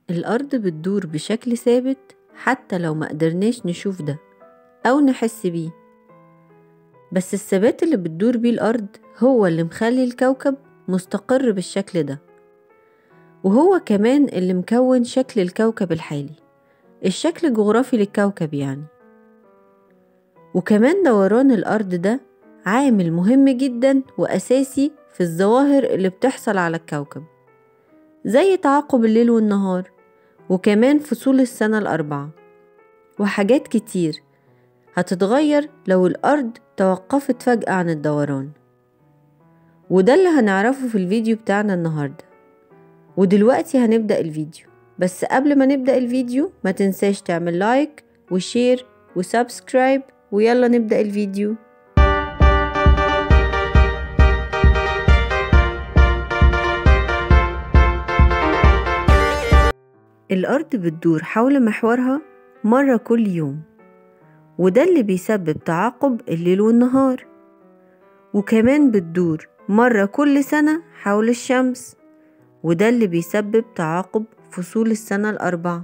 الأرض بتدور بشكل ثابت حتى لو ما قدرناش نشوف ده أو نحس بيه بس الثبات اللي بتدور بيه الأرض هو اللي مخلي الكوكب مستقر بالشكل ده وهو كمان اللي مكون شكل الكوكب الحالي الشكل الجغرافي للكوكب يعني وكمان دوران الأرض ده عامل مهم جدا وأساسي في الظواهر اللي بتحصل على الكوكب زي تعاقب الليل والنهار وكمان فصول السنة الأربعة وحاجات كتير هتتغير لو الأرض توقفت فجأة عن الدوران وده اللي هنعرفه في الفيديو بتاعنا النهاردة ودلوقتي هنبدأ الفيديو بس قبل ما نبدأ الفيديو ما تنساش تعمل لايك وشير وسبسكرايب ويلا نبدأ الفيديو الأرض بتدور حول محورها مرة كل يوم وده اللي بيسبب تعاقب الليل والنهار وكمان بتدور مرة كل سنة حول الشمس وده اللي بيسبب تعاقب فصول السنة الأربعة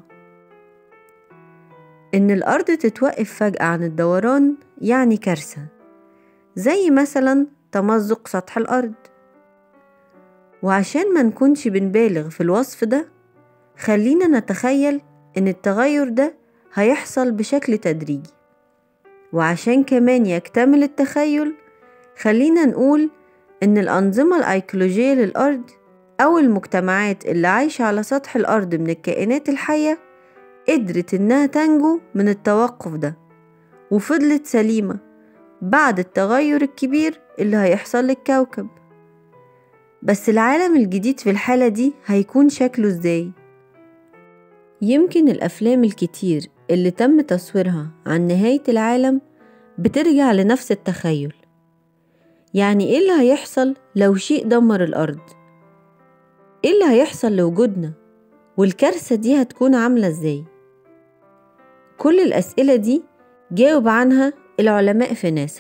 إن الأرض تتوقف فجأة عن الدوران يعني كارثة زي مثلا تمزق سطح الأرض وعشان ما نكونش بنبالغ في الوصف ده خلينا نتخيل إن التغير ده هيحصل بشكل تدريجي وعشان كمان يكتمل التخيل خلينا نقول إن الأنظمة الأيكولوجية للأرض أو المجتمعات اللي عايشة على سطح الأرض من الكائنات الحية قدرت إنها تنجو من التوقف ده وفضلت سليمة بعد التغير الكبير اللي هيحصل للكوكب بس العالم الجديد في الحالة دي هيكون شكله ازاي؟ يمكن الأفلام الكتير اللي تم تصويرها عن نهاية العالم بترجع لنفس التخيل يعني ايه اللي هيحصل لو شيء دمر الأرض؟ ايه اللي هيحصل لوجودنا؟ والكارثة دي هتكون عاملة ازاي؟ كل الأسئلة دي جاوب عنها العلماء في ناسا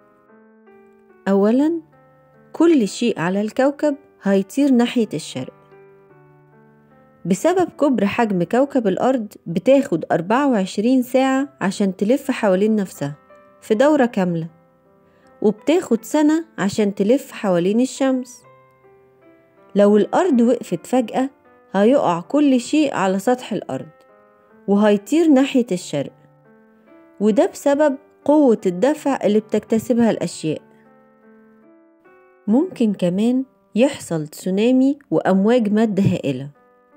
أولا كل شيء على الكوكب هيطير ناحية الشرق بسبب كبر حجم كوكب الأرض بتاخد 24 ساعة عشان تلف حوالين نفسها في دورة كاملة وبتاخد سنة عشان تلف حوالين الشمس لو الأرض وقفت فجأة هيقع كل شيء على سطح الأرض وهيطير ناحية الشرق وده بسبب قوة الدفع اللي بتكتسبها الأشياء ممكن كمان يحصل تسونامي وأمواج مد هائلة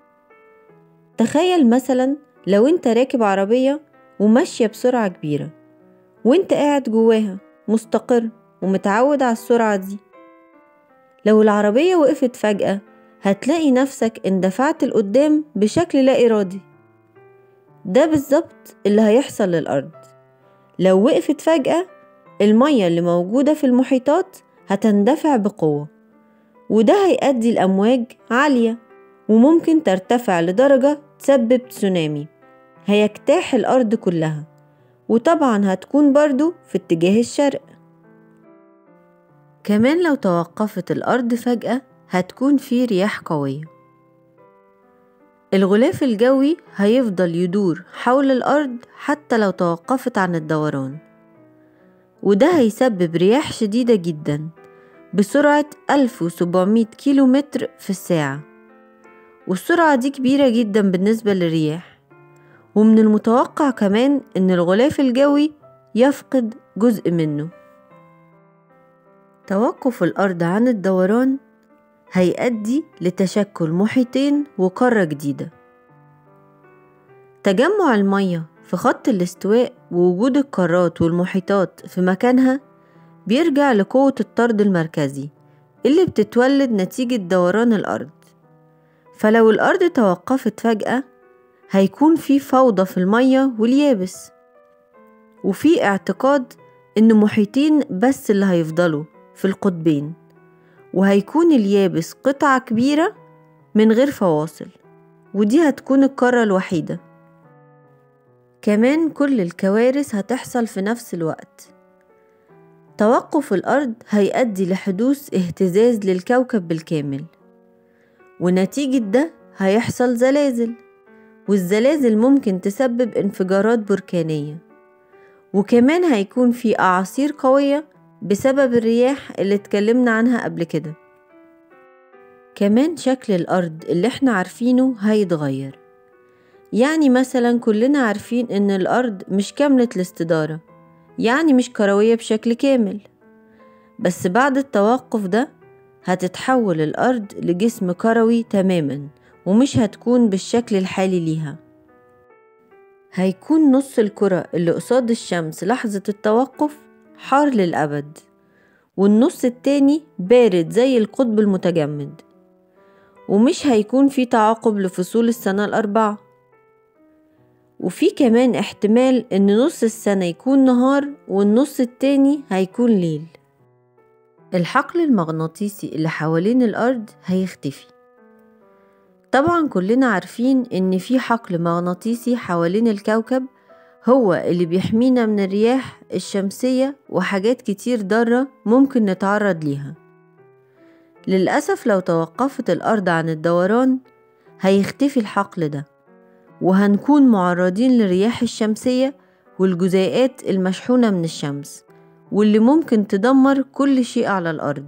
تخيل مثلا لو انت راكب عربية وماشية بسرعة كبيرة وانت قاعد جواها مستقر ومتعود على السرعة دي لو العربية وقفت فجأة هتلاقي نفسك اندفعت لقدام بشكل لا إرادي ده بالظبط اللي هيحصل للأرض لو وقفت فجأة المية اللي موجودة في المحيطات هتندفع بقوة وده هيؤدي لأمواج عالية وممكن ترتفع لدرجة تسبب تسونامي هيجتاح الأرض كلها وطبعا هتكون برضو في اتجاه الشرق كمان لو توقفت الأرض فجأة هتكون في رياح قوية الغلاف الجوي هيفضل يدور حول الأرض حتى لو توقفت عن الدوران وده هيسبب رياح شديدة جدا بسرعة 1700 كيلو متر في الساعة والسرعة دي كبيرة جدا بالنسبة للرياح ومن المتوقع كمان إن الغلاف الجوي يفقد جزء منه توقف الأرض عن الدوران هيؤدي لتشكل محيطين وقارة جديدة تجمع المية في خط الاستواء ووجود القارات والمحيطات في مكانها بيرجع لقوة الطرد المركزي اللي بتتولد نتيجة دوران الأرض فلو الأرض توقفت فجأة هيكون في فوضى في المية واليابس وفي اعتقاد إن محيطين بس اللي هيفضلوا في القطبين وهيكون اليابس قطعة كبيرة من غير فواصل ودي هتكون القارة الوحيدة كمان كل الكوارث هتحصل في نفس الوقت توقف الأرض هيؤدي لحدوث اهتزاز للكوكب بالكامل ونتيجة ده هيحصل زلازل والزلازل ممكن تسبب انفجارات بركانية وكمان هيكون في أعاصير قوية بسبب الرياح اللي اتكلمنا عنها قبل كده كمان شكل الأرض اللي احنا عارفينه هيتغير يعني مثلا كلنا عارفين ان الأرض مش كاملة الاستدارة يعني مش كروية بشكل كامل بس بعد التوقف ده هتتحول الأرض لجسم كروي تماما ومش هتكون بالشكل الحالي ليها هيكون نص الكرة اللي قصاد الشمس لحظة التوقف حار للأبد والنص التاني بارد زي القطب المتجمد ومش هيكون في تعاقب لفصول السنة الأربعة وفي كمان احتمال إن نص السنة يكون نهار والنص التاني هيكون ليل الحقل المغناطيسي اللي حوالين الأرض هيختفي طبعا كلنا عارفين إن في حقل مغناطيسي حوالين الكوكب هو اللي بيحمينا من الرياح الشمسية وحاجات كتير ضارة ممكن نتعرض ليها للأسف لو توقفت الأرض عن الدوران هيختفي الحقل ده وهنكون معرضين للرياح الشمسية والجزيئات المشحونة من الشمس واللي ممكن تدمر كل شيء على الأرض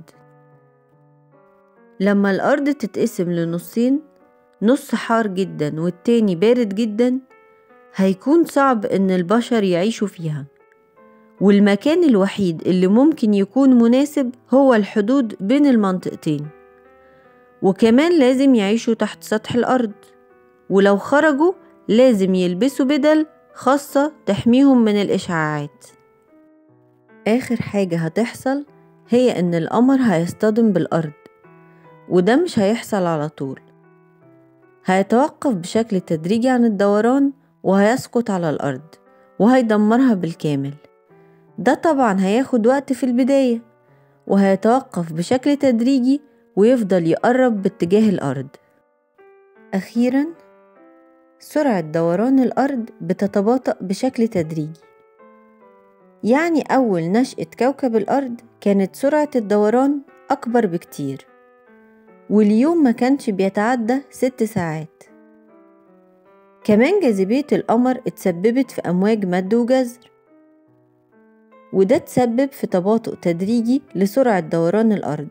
لما الأرض تتقسم لنصين نص حار جدا والتاني بارد جدا هيكون صعب إن البشر يعيشوا فيها والمكان الوحيد اللي ممكن يكون مناسب هو الحدود بين المنطقتين وكمان لازم يعيشوا تحت سطح الأرض ولو خرجوا لازم يلبسوا بدل خاصة تحميهم من الإشعاعات آخر حاجة هتحصل هي إن القمر هيصطدم بالأرض وده مش هيحصل على طول هيتوقف بشكل تدريجي عن الدوران وهيسقط على الأرض وهيدمرها بالكامل ده طبعا هياخد وقت في البداية وهيتوقف بشكل تدريجي ويفضل يقرب باتجاه الأرض أخيرا سرعة دوران الأرض بتتباطأ بشكل تدريجي يعني أول نشأة كوكب الأرض كانت سرعة الدوران أكبر بكتير واليوم ما كانش بيتعدى ست ساعات كمان جاذبية القمر اتسببت في أمواج مد وجزر وده تسبب في تباطؤ تدريجي لسرعة دوران الأرض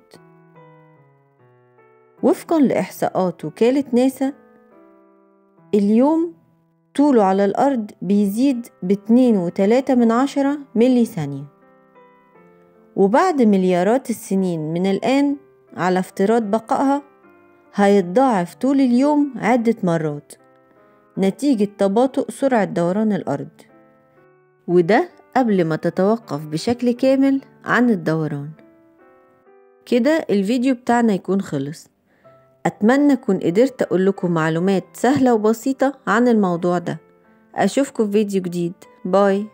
وفقا لإحصاءات وكالة ناسا اليوم طوله على الأرض بيزيد باتنين وتلاتة من عشرة ملي ثانية وبعد مليارات السنين من الآن على افتراض بقائها هيتضاعف طول اليوم عدة مرات نتيجة تباطؤ سرعة دوران الأرض وده قبل ما تتوقف بشكل كامل عن الدوران كده الفيديو بتاعنا يكون خلص أتمنى أكون قدرت أقول لكم معلومات سهلة وبسيطة عن الموضوع ده أشوفكم في فيديو جديد باي